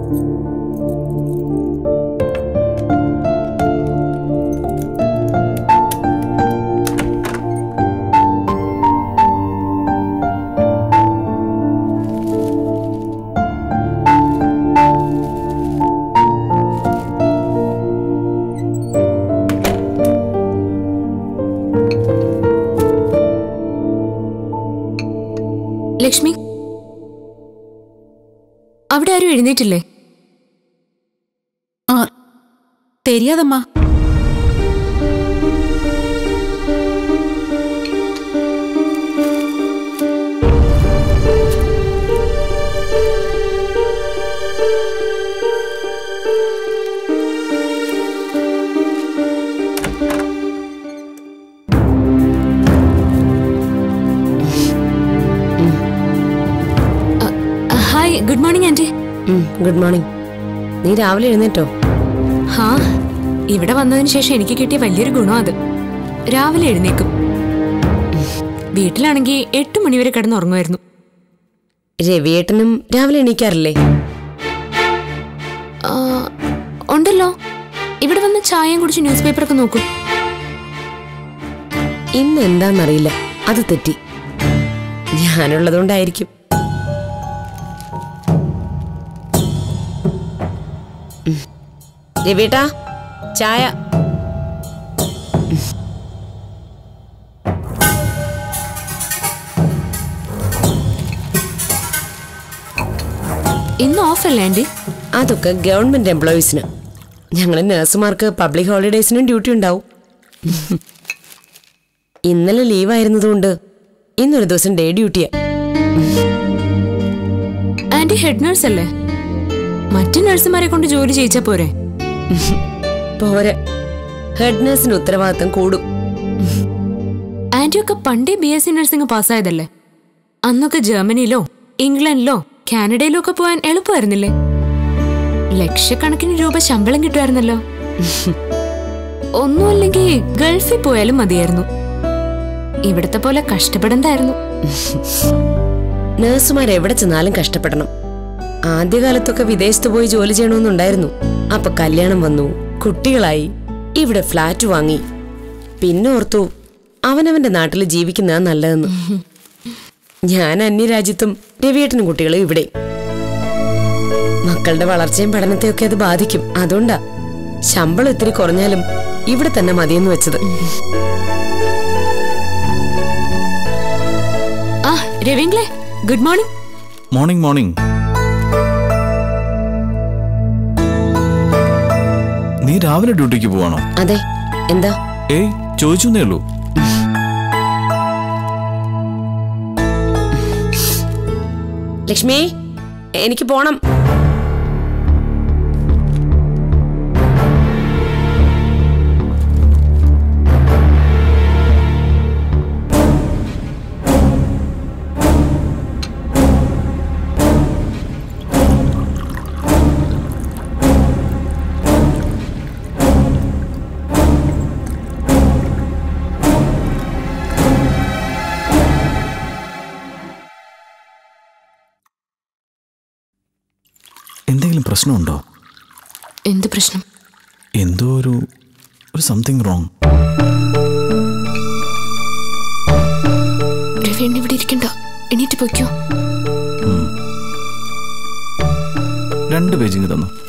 ലക്ഷ്മി അവിടെ ആരും എഴുന്നേറ്റില്ലേ ஆ தெரியாதம்மா hi good morning aunty good morning നീ രാവിലെ എഴുന്നേറ്റോ ഹാ ഇവിടെ വന്നതിന് ശേഷം എനിക്ക് കിട്ടിയ വലിയൊരു ഗുണം അത് രാവിലെ എഴുന്നേക്കും വീട്ടിലാണെങ്കിൽ എട്ട് മണിവരെ കിടന്നുറങ്ങുമായിരുന്നു രവിയേട്ടനും രാവിലെ എണീക്കാറില്ലേ ആ, ഉണ്ടല്ലോ ഇവിടെ വന്ന് ചായയും കുടിച്ച് ന്യൂസ് പേപ്പറൊക്കെ നോക്കും ഇന്ന് എന്താന്നറിയില്ല അത് തെറ്റി ഞാനുള്ളതുകൊണ്ടായിരിക്കും ഉം. രവിയേട്ടാ ചായ ഇന്ന് ഓഫല്ലേ ആന്റി അതൊക്കെ ഗവൺമെന്റ് എംപ്ലോയീസിന് ഞങ്ങൾ നഴ്സുമാർക്ക് പബ്ലിക് ഹോളിഡേയ്സിനും ഡ്യൂട്ടി ഉണ്ടാവും ഇന്നലെ ലീവായിരുന്നതുകൊണ്ട് ഇന്നൊരു ദിവസം ഡേ ഡ്യൂട്ടിയാ ആന്റി ഹെഡ് നഴ്സ് അല്ലേ മറ്റു നഴ്സുമാരെ കൊണ്ട് ജോലി ചെയ്യിച്ചാ പോരെ പോരെ ഹെഡ് നഴ്സിന് ഉത്തരവാദിത്തം കൂടും ആന്റിയൊക്കെ പണ്ടേ ബി എസ് സി നഴ്സിംഗ് പാസ്സായതല്ലേ അന്നൊക്കെ ജർമ്മനിയിലോ ഇംഗ്ലണ്ടിലോ കാനഡയിലോ ഒക്കെ പോകാൻ എളുപ്പമായിരുന്നില്ലേ ലക്ഷക്കണക്കിന് രൂപ ശമ്പളം കിട്ടുമായിരുന്നല്ലോ ഒന്നുമല്ലെങ്കിൽ ഗൾഫിൽ പോയാലും മതിയായിരുന്നു ഇവിടത്തെ പോലെ കഷ്ടപ്പെടണ്ടായിരുന്നു നഴ്സുമാർ എവിടെ ചെന്നാലും കഷ്ടപ്പെടണം ആദ്യകാലത്തൊക്കെ വിദേശത്ത് പോയി ജോലി ചെയ്യണമെന്നുണ്ടായിരുന്നു അപ്പൊ കല്യാണം വന്നു കുട്ടികളായി ഇവിടെ ഫ്ലാറ്റ് വാങ്ങി പിന്നെ ഓർത്തു അവനവന്റെ നാട്ടിൽ ജീവിക്കുന്നതാ നല്ലതെന്ന് ഞാൻ അന്യരാജ്യത്തും രവിയേട്ടനും കുട്ടികളും ഇവിടെ മക്കളുടെ വളർച്ചയും പഠനത്തെയൊക്കെ അത് ബാധിക്കും അതുകൊണ്ടാ ശമ്പളം ഇത്തിരി കുറഞ്ഞാലും ഇവിടെ തന്നെ മതിയെന്ന് വെച്ചത് ആ രവീങ്കളെ ഗുഡ് മോർണിംഗ് മോർണിംഗ് മോർണിംഗ് നീ രാവിലെ ഡ്യൂട്ടിക്ക് പോവാണോ അതെ എന്താ ഏയ് ചോദിച്ചേ ഉള്ളൂ ലക്ഷ്മി എനിക്ക് പോണം എന്തെങ്കിലും പ്രശ്നമുണ്ടോ എന്ത് പ്രശ്നം എന്തോ ഒരു ഒരു സംതിങ് റോങ് രവീണ് ഇവിടെ ഇരിക്കണ്ട എണീറ്റ് പൊയ്ക്കോ രണ്ട് പേജിങ് തന്നു